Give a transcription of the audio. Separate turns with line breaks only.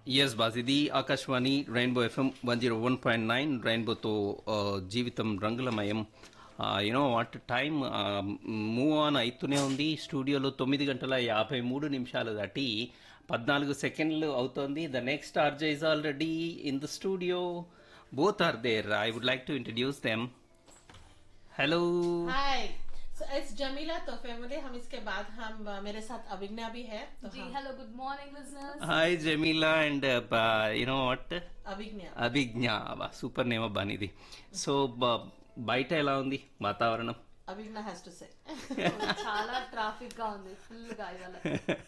yes boss ఇది Akashvani rainbow FM one zero one point nine రెయిన్బోతో జీవితం రంగులమయం you know what time move on అవుతూనే ఉంది స్టూడియోలో తొమ్మిది గంటల యాభై మూడు నిమిషాలు దాటి పద్నాలుగు సెకండ్లు అవుతోంది the next RJ is already in the studio both are there I would like to introduce them hello
hi so it's Jamila तो फैमिली हम इसके बाद हम अ, मेरे साथ अभिज्ञा भी है तो
जी
हम
hello good morning listeners
hi Jamila and you know what
Abhigna
Abhigna super name అబ్బా ఇది సో బయట ఎలా ఉంది వాతావరణం
अभिज्ञा हैज टू से
చాలా ట్రాఫిక్ గా ఉంది ఫుల్ గా ఇవాళ